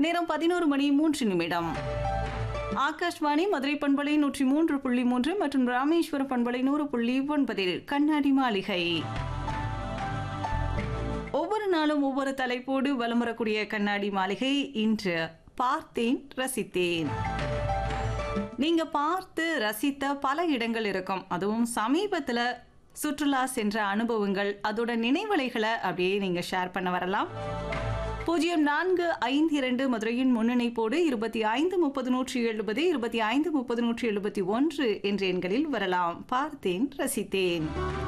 நேரம் பதினோரு மணி மூன்று நிமிடம் ஆகாஷ்வாணி மதுரை பண்பலை நூற்றி மூன்று புள்ளி மூன்று மற்றும் ராமேஸ்வரம் பண்பலை நூறு புள்ளி ஒன்பதில் கண்ணாடி மாளிகை ஒவ்வொரு நாளும் ஒவ்வொரு தலைப்போடு வலம் வரக்கூடிய கண்ணாடி மாளிகை இன்று பார்த்தேன் ரசித்தேன் நீங்க பார்த்து ரசித்த பல இடங்கள் இருக்கும் அதுவும் சமீபத்துல சுற்றுலா சென்ற அனுபவங்கள் அதோட நினைவலைகளை அப்படியே நீங்க ஷேர் பண்ண வரலாம் பூஜ்ஜியம் நான்கு ஐந்து இரண்டு மதுரையின் முன்னிணைப்போடு இருபத்தி ஐந்து முப்பது நூற்றி எழுபது இருபத்தி ஐந்து முப்பது நூற்றி எழுபத்தி ஒன்று என்ற எண்களில் வரலாம் பார்த்தேன் ரசித்தேன்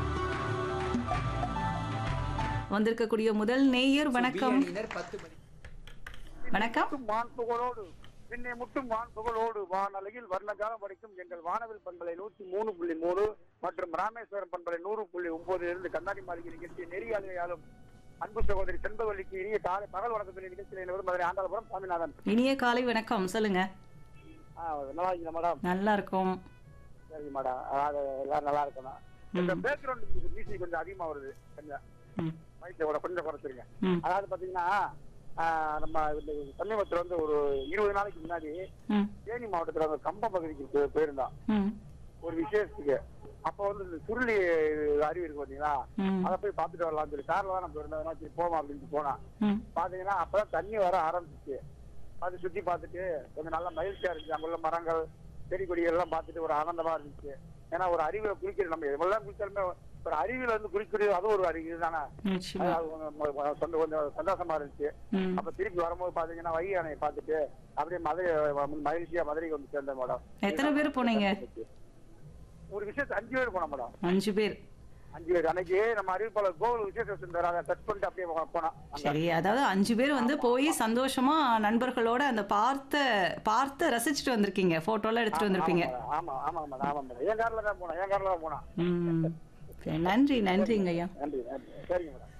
வந்திருக்கக்கூடிய முதல் நேயர் வணக்கம் அணியினர் பத்து மணி வணக்கம் முட்டும் வான் புகழோடு பின்னே முட்டும் வான் புகழோடு வானலையில் வர்ணஜாலம் படிக்கும் எங்கள் வானவில் பண்பலை நூற்றி மூணு புள்ளி மூணு மற்றும் ராமேஸ்வரம் பண்பலை நூறு புள்ளி ஒன்பதில் இருந்து கண்ணாடி மாளிகை நிகழ்ச்சி நெறியாளையாலும் அன்பு சகோதரி செண்பவல்லிக்கு இனிய காலை பகல் வணக்கத்துடைய நிகழ்ச்சியில் வருவது மதுரை ஆண்டாளபுரம் சாமிநாதன் இனிய காலை வணக்கம் சொல்லுங்க ஆ, நல்லா இருக்கீங்க மேடம் நல்லா இருக்கும் சரிங்க மேடம் அதாவது எல்லாரும் நல்லா இருக்கணும் இந்த பேக்ரவுண்ட் மியூசிக் கொஞ்சம் அதிகமா வருது கொஞ்சம் ம், மைக்கோட கொஞ்சம் குறைச்சிருங்க ம், அதாவது பாத்தீங்கன்னா ஆ, நம்ம இந்த சமீபத்துல வந்து ஒரு இருபது நாளைக்கு முன்னாடி ம், தேனி மாவட்டத்துல அந்த கம்ப பகுதிக்கு போய்- போயிருந்தோம் ம், ஒரு விசேஷத்துக்கு அப்ப வந்து இந்த சுருளி அருவி இருக்கு பாத்தீங்களா ம், அதை போய் பார்த்துட்டு வரலாம் சொல்லி கார்ல தான் நம்ம இருந்தோம் சரி போமா அப்படின்னு போனா ம். பாத்தீங்கன்னா அப்பதான் தண்ணி வர ஆரம்பிச்சிச்சு அது சுத்தி பார்த்துட்டு கொஞ்சம் நல்லா மகிழ்ச்சியா இருந்துச்சு அங்குள்ள மரங்கள் செடி கொடிகள் எல்லாம் பார்த்துட்டு ஒரு ஆனந்தமா இருந்துச்சு ஏன்னா ஒரு அருவியில குளிக்கிறது நம்ம எவ்வளவு குளிச்சாலுமே ஒரு அருவியில வந்து குளிக்கிறது அது ஒரு அருவி தானே நிச்சயமா அது கொஞ்சம் ம- சொந்த- கொஞ்சம் சந்தோஷமா இருந்துச்சு ம். அப்ப திருப்பி வரும்போது பாத்தீங்கன்னா வைகை அணையை பார்த்துட்டு அப்படியே மதுரை மகிழ்ச்சியா மதுரைக்கு வந்து சேர்ந்தேன் மேடம் எத்தனை பேர் போனீங்க ஒரு விஷயத்து அஞ்சு பேர் போனோம் மேடம் அஞ்சு பேர் அஞ்சு பேர் அன்னைக்கு நம்ம அறிவிப்பாளர் கோவில் விசேஷம் வச்சிருந்தாரு அதை டச் பண்ணிட்டு அப்படியே போ- போனோம் அங்க. சரி அதாவது அஞ்சு பேர் வந்து போய் சந்தோஷமா நண்பர்களோட அந்த பார்த்த பார்த்து ரசிச்சுட்டு வந்திருக்கீங்க போட்டோலாம் எடுத்துட்டு வந்திருப்பீங்க ஆமா ஆமா மேடம் ஆமா மேடம் என் கார்ல தான் போனோம் என் கார்ல தான் போனோம் ம் சரி, நன்றி நன்றிங்க ஐயா நன்றி நன்றி சரிங்க மேடம்